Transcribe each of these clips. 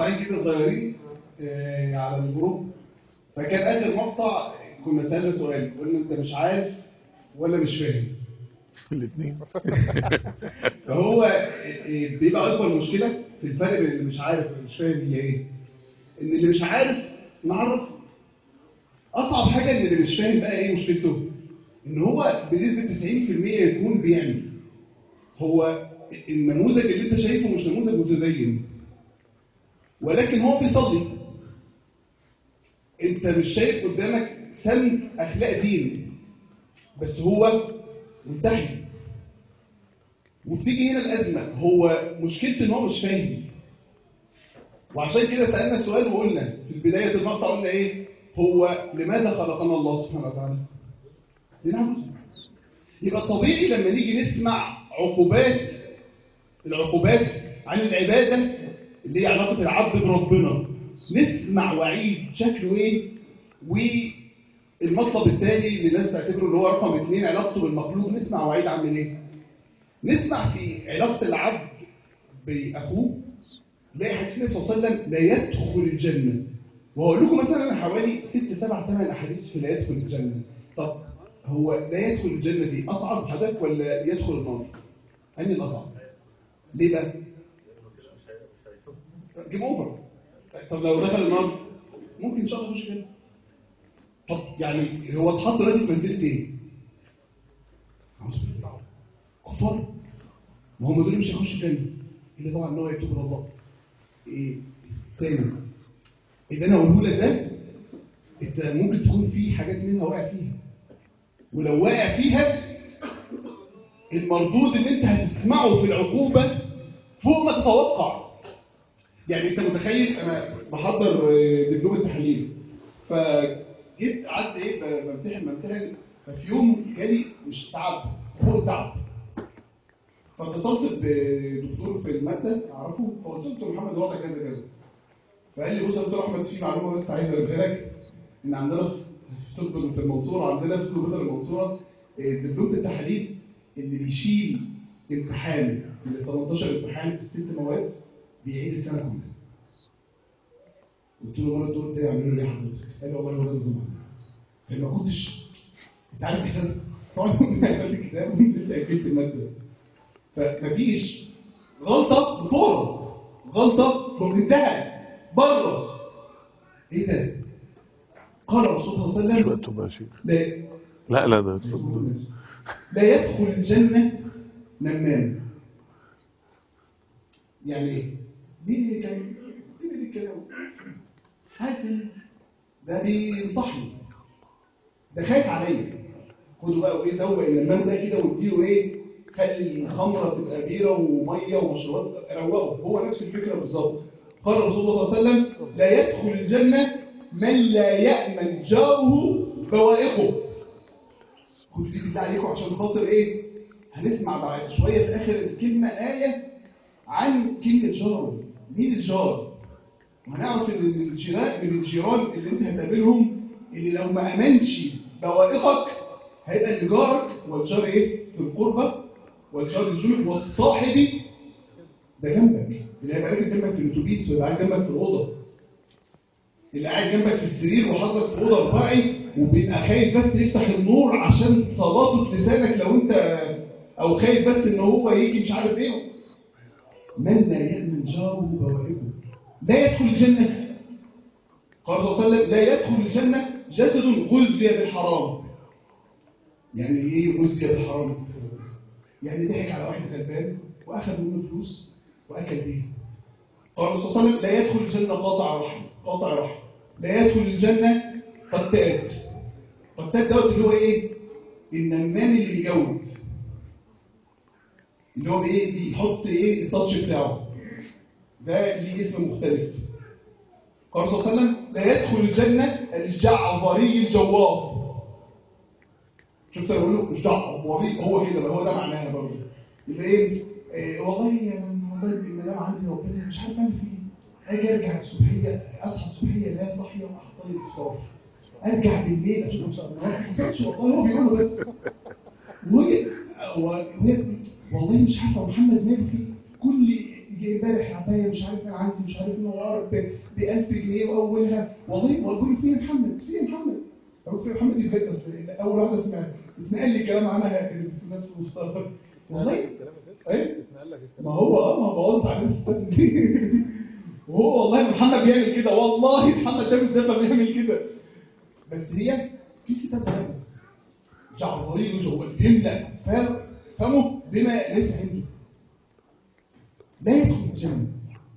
مقطعين كده صغيرين آه، على الجروب فكان اخر مقطع كنا سالنا سؤال قلنا انت مش عارف ولا مش فاهم الاثنين فهو آه، بيبقى اكبر مشكله في الفرق بين اللي مش عارف واللي مش فاهم هي ايه ان اللي مش عارف نعرف اصعب حاجه ان اللي مش فاهم بقى ايه مشكلته ان هو بنسبه 90% يكون بيعمل هو النموذج اللي انت شايفه مش نموذج متدين ولكن هو بيصلي انت مش شايف قدامك سمت اخلاق دين بس هو منتحي وبتيجي هنا الازمه هو مشكلته ان هو مش فاهم وعشان كده سالنا السؤال وقلنا في بدايه المقطع قلنا ايه هو لماذا خلقنا الله سبحانه وتعالى لنعبد يبقى الطبيعي لما نيجي نسمع عقوبات العقوبات عن العباده اللي هي علاقه العبد بربنا نسمع وعيد شكله ايه والمطلب الثاني اللي الناس تعتبره اللي هو رقم اثنين علاقته بالمخلوق نسمع وعيد عامل ايه نسمع في علاقه العبد باخوه نلاقي حديث النبي صلى الله عليه وسلم لا يدخل الجنه وهقول لكم مثلا حوالي ست سبع ثمان احاديث في لا يدخل الجنه طب هو لا يدخل الجنه دي اصعب حدث ولا يدخل النار؟ انهي الاصعب؟ ليه بقى؟ جيم اوفر طب لو دخل النار ممكن ان شاء الله يخش جنه طب يعني هو اتحط دلوقتي في منزله ايه؟ أعوذ بالله. كفار ما هم دول مش هيخشوا الجنه الا طبعا ان هو يتوب الى الله ايه تاني اللي انا اقوله لك ده انت ممكن تكون في حاجات منها واقع فيها ولو واقع فيها المردود اللي انت هتسمعه في العقوبه فوق ما تتوقع يعني انت متخيل انا بحضر آه، دبلوم التحليل فجيت قعدت ايه ب- بمتحن بمتحن ففي يوم جالي مش تعب فوق التعب فاتصلت بدكتور في الماده اعرفه فقلت له دكتور محمد الوضع كذا كذا فقال لي بص يا دكتور احمد في معلومه بس عايز اقولها لك ان عندنا في طب في المنصوره عندنا في طب المنصوره آه، دبلومه التحاليل اللي بيشيل امتحان من 18 امتحان في ست مواد بيعيد السنه كلها قلت له مره دكتور انت يعملوا ليه يا حضرتك؟ قال لي والله هو ده النظام عندنا ما كنتش انت عارف احساس طبعا عملت الكتاب ونزلت قفلت الماده فمفيش غلطه بفوره غلطه بمنتهى بره ايه ده؟ قال الرسول صلى الله عليه وسلم وقته ماشي لا لا لا ده اتفضل. لا يدخل الجنة نمام يعني ايه؟ مين اللي كان مين اللي الكلام عادي ده بينصحني ده خايف عليا خدوا بقى وايه زوق النمام ده كده واديله ايه خلي الخمره تبقى بيره وميه ومشروبات روقه هو نفس الفكره بالظبط قال الرسول صلى الله عليه وسلم لا يدخل الجنه من لا يامن جاره بوائقه كل دي بالله عليكم عشان خاطر ايه هنسمع بعد شويه في اخر الكلمه ايه عن كلمه جار مين الجار وهنعرف ان الجيران من الجيران اللي انت هتقابلهم اللي لو ما امنش بوائقك هيبقى اللي جارك والجار ايه في القربه والجار الجنوب والصاحب ده جنبك اللي هيبقى راكب جنبك في الاتوبيس ويبقى قاعد جنبك في الاوضه اللي قاعد جنبك في السرير وحاطط في اوضه رباعي وبيبقى خايف بس يفتح النور عشان صلاطه لسانك لو انت او خايف بس ان هو يجي مش عارف ايه من لا يأمن جاره بوائقه لا يدخل الجنة قال صلى الله عليه وسلم لا يدخل الجنة جسد غزي بالحرام يعني ايه غزي بالحرام يعني ضحك على واحد غلبان واخذ منه فلوس واكل بيه قال الرسول صلى الله عليه وسلم لا يدخل الجنة قاطع رحم قاطع رحم لا يدخل الجنة قتات قتات دوت اللي هو ايه النمام اللي بيجود اللي هو بايه بيحط ايه التاتش بتاعه ده ليه اسم مختلف قال الرسول صلى الله عليه وسلم لا يدخل الجنة الجعفري الجواف شفت انا بقول له الجعفري هو كده بقى هو ده معناها برضه يبقى ايه إيه، والله انا والله المدام عندي ربنا مش عارف اعمل فيه اجي ارجع الصبحيه اصحى الصبحيه الاقيها صاحيه واحط لي الفطار ارجع بالليل اشوف ما حصلش والله هو بيقول له بس وهي وهي والله مش عارفه محمد ماله فيه كل جاي امبارح عبايه الهدايا مش عارف انا عندي مش عارف نوار ب 1000 جنيه واولها والله بقول له فين محمد فين محمد اقول فين محمد دي فاتت أصل اول واحده سمعت اتنقل لي كلام عنها كانت في نفس المستوى والله ايه ما هو اه ما هو بوظت على الناس التانية. وهو والله محمد بيعمل كده والله محمد ده بالذات ما بيعمل كده بس هي في ستات بتعمل جعفرين وجهه بيملأ فم- فمه بما ليس عنده لا يدخل الجنة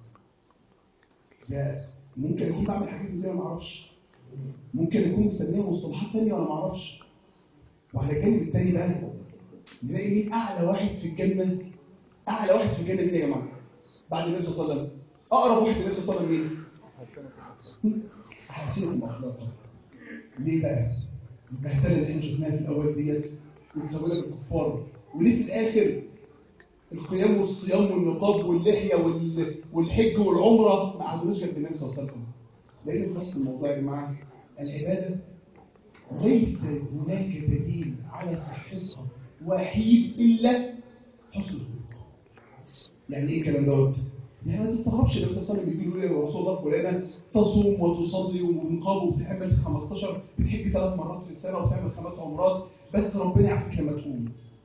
لا ممكن يكون بعمل حاجات من دي انا ما اعرفش ممكن يكون مستنيه مصطلحات تانية وانا ما اعرفش وعلى الجانب التاني بقى نلاقي مين اعلى واحد في الجنة اعلى واحد في الجنة مين يا جماعة بعد النبي صلى الله عليه وسلم اقرب واحد للنبي صلى الله عليه وسلم مين احسنكم اخلاقا ليه بقى البهدله اللي احنا شفناها في الاول ديت وتسوي لك الكفار وليه في الاخر القيام والصيام والنقاب واللحيه وال- والحج والعمره ما عادوش جنب النبي صلى الله عليه وسلم لان في نص الموضوع يا جماعه العباده ليس هناك دليل على صحتها وحيد الا حسن الخلق يعني ايه الكلام دوت؟ يعني ما تستغربش النبي صلى الله عليه وسلم بيجي له يا رسول الله فلانه تصوم وتصلي ومنقاب وبتعمل 15 بتحج ثلاث مرات في السنه وبتعمل خمس عمرات بس ربنا يعافيك لما تقوم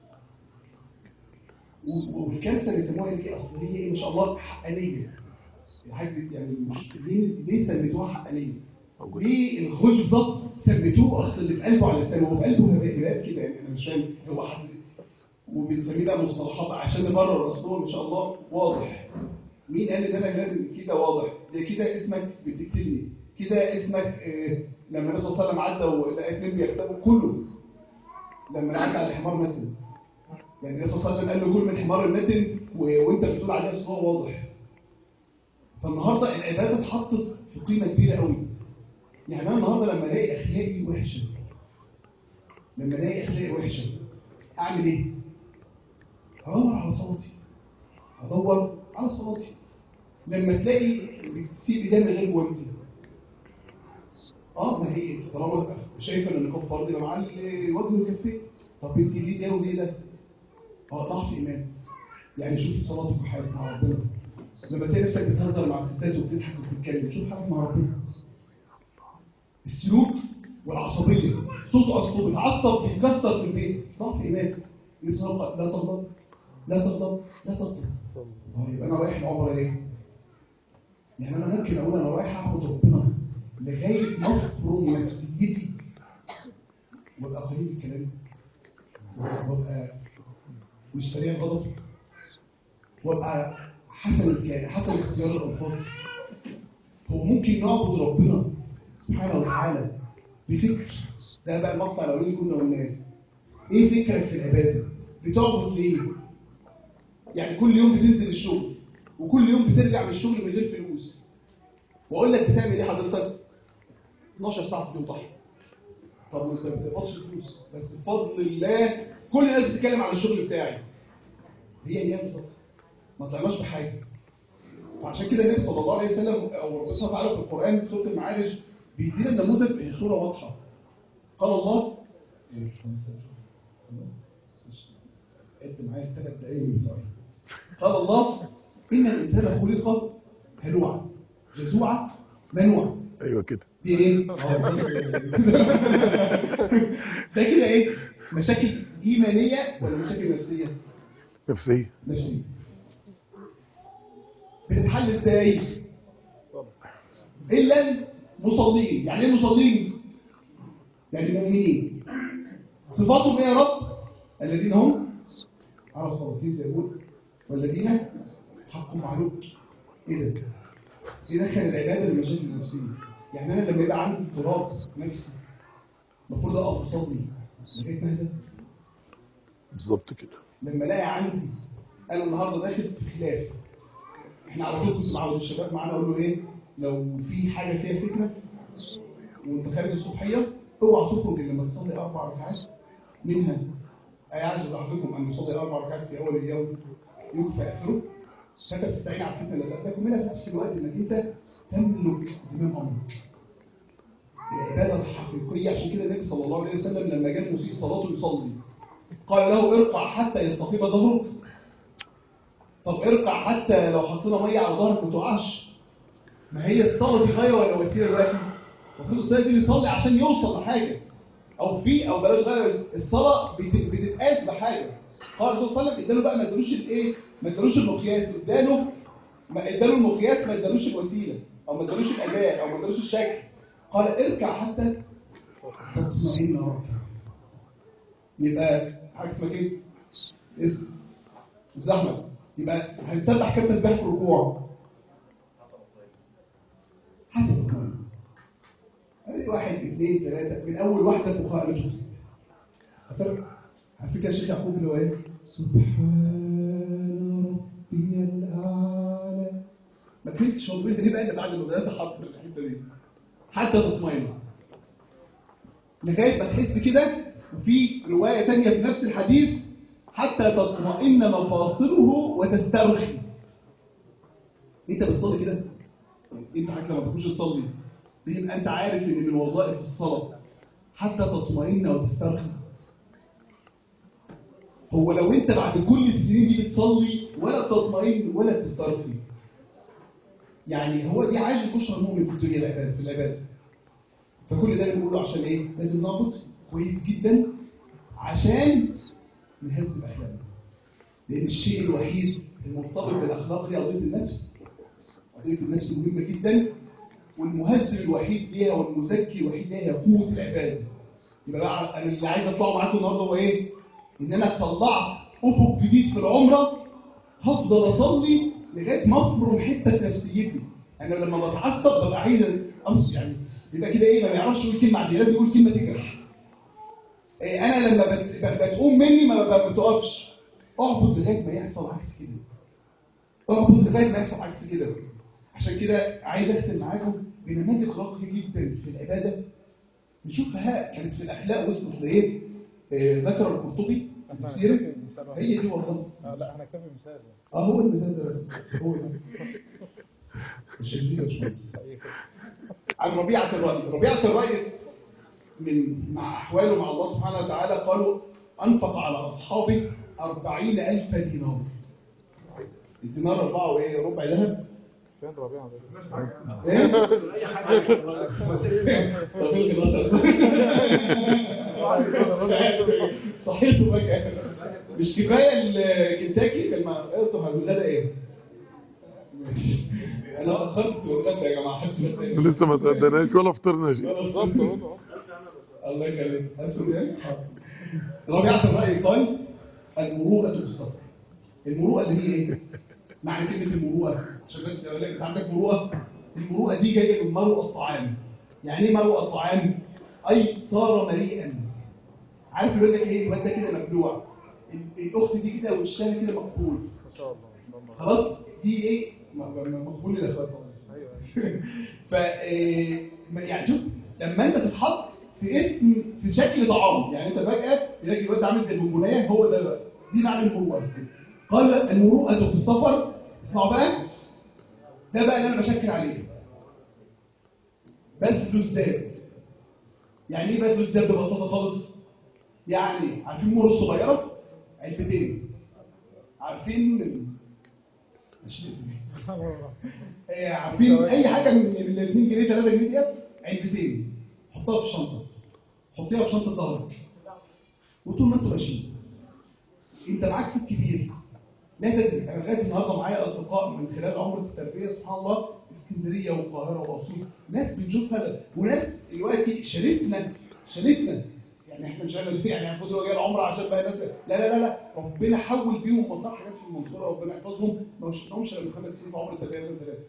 و- والكارثه اللي يسموها ايه اصل هي ايه ما شاء الله حقانيه الحاج يعني مش ليه ليه سميتوها حقانيه؟ ليه الغلظه سميتوه اصل اللي في قلبه على لسانه هو في قلبه هباء كده يعني انا مش فاهم هو حاسس وبنسميه بقى مصطلحات عشان نبرر اصله ان شاء الله واضح مين قال ان انا لازم كده واضح ده كده اسمك بتكتبني كده اسمك آه لما النبي صلى الله عليه وسلم عدى ولقى اتنين بيكتبوا كله لما عدى على الحمار نتن يعني النبي صلى الله عليه وسلم قال له كل من حمار النتن و- وانت بتقول عليه اصل هو واضح فالنهارده العباده اتحطت في قيمه كبيره قوي يعني انا النهارده لما الاقي اخلاقي وحشه لما الاقي اخلاقي وحشه اعمل ايه؟ ادور على صلاتي ادور على صلاتي لما تلاقي بتسيب ده من غير جوانتي اه ما هي طالما شايفه ان النقاب فرض يبقى معاه الوجه والكفين طب انت ليه ده وليه ده؟ اه ضعف ايمان يعني شوف صلاتك وحالك مع ربنا لما تلاقي نفسك بتهزر مع الستات وبتضحك وبتتكلم شوف حالك مع ربنا السلوك والعصبيه صوت اصله بيتعصب بيتكسر في البيت ضعف ايمان يسرق لا تغضب لا تغضب لا تغضب اه يبقى انا رايح العمره ليه؟ يعني انا ممكن اقول انا رايح اعبد ربنا لغايه ما افرم نفسيتي وابقى قليل الكلام وابقى مش سريع الغضب وابقى حسن الكلام حسن اختيار الالفاظ هو ممكن نعبد ربنا سبحانه وتعالى بفكر ده بقى المقطع الاولاني كنا قلناه ايه فكرك في العباده؟ بتعبد ليه؟ يعني كل يوم بتنزل الشغل وكل يوم بترجع من الشغل من غير فلوس واقول لك بتعمل ايه حضرتك 12 ساعه في اليوم طحن طب وانت ما بتقبضش فلوس بس بفضل الله كل الناس بتتكلم عن الشغل بتاعي هي ايام بالظبط ما طلعناش بحاجه وعشان كده النبي صلى الله عليه وسلم او ربنا سبحانه وتعالى في القران في سوره المعارج بيدينا نموذج في صوره واضحه قال الله قد معايا الثلاث دقايق بتوعي قال الله ان الانسان خلق هلوعا جزوعا منوعا ايوه كده دي ايه؟ ده كده ايه؟ مشاكل ايمانيه ولا مشاكل نفسيه؟ نفسيه نفسيه بتتحل ازاي؟ الا المصلين يعني ايه المصلين؟ يعني المؤمنين صفاتهم ايه يا رب؟ الذين هم على صلاتهم يقول والذين حق معلوم ايه ده؟ ايه دخل العباده للمشاكل النفسيه؟ يعني انا لما يبقى عندي اضطراب نفسي المفروض اقف اصلي لغايه ما اهدى بالظبط كده لما الاقي عندي انا النهارده داخل في خلاف احنا على طول كنت معود الشباب معانا اقول له ايه لو في حاجه فيها فتنه وانت خارج الصبحيه اوعى تخرج الا لما تصلي اربع ركعات منها ايعجز احدكم ان يصلي اربع ركعات في اول اليوم يكفى اخره فانت بتستعين على الفتنه اللي تقابلك ومنها في نفس الوقت انك انت تملك زمام امرك العباده الحقيقيه عشان كده النبي صلى الله عليه وسلم لما جاء مسيء صلاته يصلي قال له ارقع حتى يستقيم ظهرك طب اركع حتى لو حطينا ميه على ظهرك ما تقعش ما هي الصلاه دي غايه ولا وسيله دلوقتي المفروض الصلاه دي بيصلي عشان يوصل لحاجه او في او بلاش غايه الصلاه بت- بتتقاس بحاجه قال الرسول صلى الله عليه وسلم اداله بقى ما ادالوش الايه ما ادالوش المقياس اداله ما اداله المقياس ما ادالوش الوسيله او ما ادالوش الاداء او ما ادالوش الشكل قال اركع حتى تطمئن ركعه يبقى حاجه اسمها ايه اسم زحمه يبقى هنسبح كام تسبيح في الركوع حتى تطمئن ادي واحد اثنين ثلاثه من اول واحده الفقهاء قالوا ست أترك على فكره الشيخ يعقوب اللي هو ايه سبحان ربي الاعلى ما فهمتش هو بيقول ليه بقى إلا بعد ما بدات احط في الحته دي حتى تطمئن لغايه ما تحس كده وفي روايه ثانيه في نفس الحديث حتى تطمئن مفاصله وتسترخي انت بتصلي كده انت حتى لما بتخش تصلي بيبقى انت عارف ان من وظائف الصلاه حتى تطمئن وتسترخي هو لو انت بعد كل السنين دي بتصلي ولا تطمئن ولا تسترخي يعني هو دي عايز يخش المؤمن في الدنيا العباده في العباده فكل ده بنقوله عشان ايه لازم نعبد كويس جدا عشان نهذب اخلاقنا لان الشيء الوحيد المرتبط بالاخلاق هي قضيه النفس قضيه النفس مهمه جدا والمهذب الوحيد ليها والمزكي الوحيد ليها هي قوه العباده يبقى بقى انا اللي عايز اطلعه معاكم النهارده هو ايه ان انا طلعت افق جديد في العمره هفضل اصلي لغايه ما افرم حته في نفسيتي انا لما بتعصب ببقى عايز امس يعني يبقى كده ايه ما بيعرفش يقول كلمه عاديه لازم يقول كلمه تجرح إيه انا لما بت- ب- بتقوم مني ما ب- بتقفش اعبد لغايه ما يحصل عكس كده اعبد لغايه ما يحصل عكس كده عشان كده عايز اختم معاكم بنماذج راقيه جدا في العباده نشوفها كانت في الاخلاق وصلت لايه آه، ذكر القرطبي في تفسيره هي دي والله آه، لا احنا نكتفي مثال اه هو المثال ده بس هو ده مش الجديد يا باشمهندس. عن ربيعة الرأي ربيعة الرأي من مع أحواله مع الله سبحانه وتعالى قالوا أنفق على أصحابه أربعين ألف دينار الدينار أربعة وإيه ربع ذهب فين ربيعه ده؟ إيه؟ طب إيه الغسل؟ صحيح بقى مش كفاية الكنتاكي كان مع قلتوا هالولادة إيه؟ ماشي. أنا أخرت الولادة يا جماعة حدش يتضايق. لسه ما تقدرناش ولا فطرنا شيء بالظبط هو ده. الله يخليك اسود يعني رابعه الراي قال المروءه بالصبر المروءه اللي هي ايه معنى كلمه المروءه عشان بس اقول لك انت عندك مروءه المروءه دي جايه من مروءه الطعام يعني ايه مروءه الطعام اي صار مليئا عارف يقول لك ايه الواد ده كده مبلوع ال- الاخت دي كده وشها كده مقبول ما شاء الله اللهم خلاص دي ايه م- م- مقبول للاخوات طبعا ايوه ف آه، ما- يعني شوف لما انت تتحط في اسم في شكل طعام يعني انت فجاه تلاقي الواد عامل زي البونبونيه هو ده بقى دي معنى المروءه قال المروءه في السفر اسمعوا بقى ده بقى اللي انا بشكل عليه بذل الزاد يعني ايه بذل الزاد ببساطه خالص يعني عارفين مر صغيره علبتين عارفين مش آه، عارفين اي حاجه من ال 2 جنيه 3 جنيه ديت علبتين حطها في شنطه حطيها في شنطه ظهرك وطول ما انتوا ماشيين انت معاك فلوس كبير لا تدري انا لغايه النهارده معايا اصدقاء من خلال عمر التربيه سبحان الله اسكندريه والقاهره واسيوط ناس بنشوفها وناس دلوقتي شريفنا شريفنا يعني احنا مش هنقول يعني المفروض هو جاي العمره عشان بقى ناس لا لا لا لا ربنا حول بيهم مسار حاجات في المنصوره ربنا يحفظهم ما شفناهمش الا من خمس سنين في عمر التربيه مثلا ثلاثه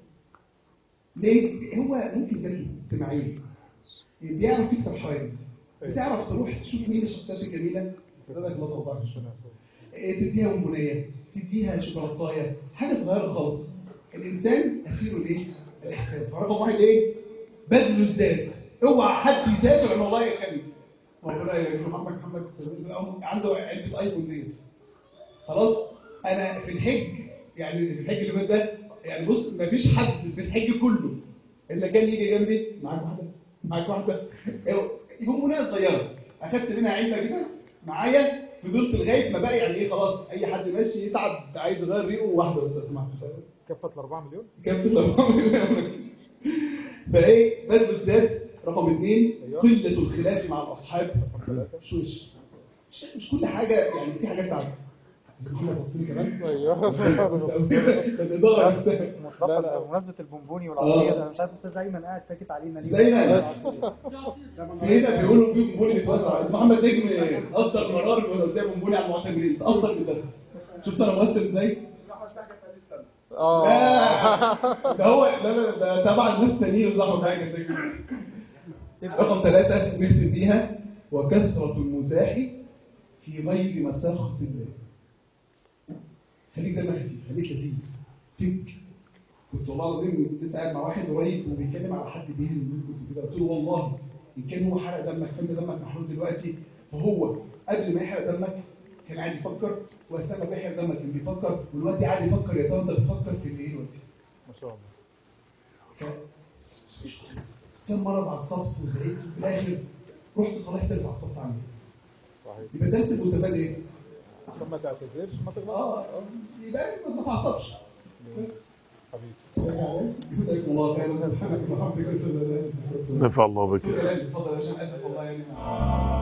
ليه؟ هو ممكن ذكي اجتماعيا بيعرف يكسب حواجز بتعرف تروح تشوف مين الشخصيات الجميله جزاك الله طبعا تديها بونبونيه تديها شوكولاتايه حاجه صغيره خالص الانسان اسيره ليه؟ الاحساس فرقم واحد ايه؟ بذل ازداد اوعى حد يسافر ان الله يخلي ربنا يرزق محمد محمد عنده علبه ايفون ديت خلاص انا في الحج يعني في الحج اللي فات ده يعني بص مفيش حد في الحج كله الا كان يجي جنبي معاك واحده معاك واحده يبقوا مناقشه صغيره اخدت منها علبه كده معايا فضلت لغايه ما بقى يعني ايه خلاص اي حد ماشي يتعب عايز يغير ريقه واحده بس اسمع كفت ال 4 مليون كام في الأرقام؟ فايه بذل الذات رقم اثنين أيوة. قله الخلاف مع الاصحاب رقم ثلاثة مش وش مش, مش كل حاجه يعني في حاجات تعدي بس محمد بصري كمان ايوه الاداره نفسها مطلقا بمناسبة البونبوني والعصير انا مش عارف استاذ ايمن قاعد ساكت علينا ليه دايما هنا بيقولوا في بونبوني بيتوزع اسمه محمد نجم اصدر قرار بيوزع بونبوني على المعتمرين تاثر بالدرس شفت انا ممثل ازاي؟ اه لا ده هو لا لا ده تبع الناس التانيين وزحمه حاجه رقم ثلاثة مثل بيها وكثرة المزاح في غير مساخة الله خليك دمك خفيف خليك لذيذ فك كنت والله العظيم لسه قاعد مع واحد قريب وبيتكلم على حد بيهن من كنت كده قلت له والله ان كان هو حرق دمك فانت دمك محروق دلوقتي فهو قبل ما يحرق دمك كان قاعد يفكر واثناء ما بيحرق دمك كان بيفكر ودلوقتي قاعد يفكر يا ترى انت بتفكر في ايه دلوقتي ما شاء الله كم مرة بعصبت وزعلت وفي الآخر رحت صالحت اللي عصبت عنه صحيح يبقى درس المستفاد إيه؟ عشان ما تعتذرش ما تغلطش آه آه، يبقى أنت ما تعصبش حبيبي جزاكم الله خيرا سبحانك اللهم وبحمدك اشهد ان لا اله الا انت نفع الله بك اتفضل يا باشا أنا اسف والله يعني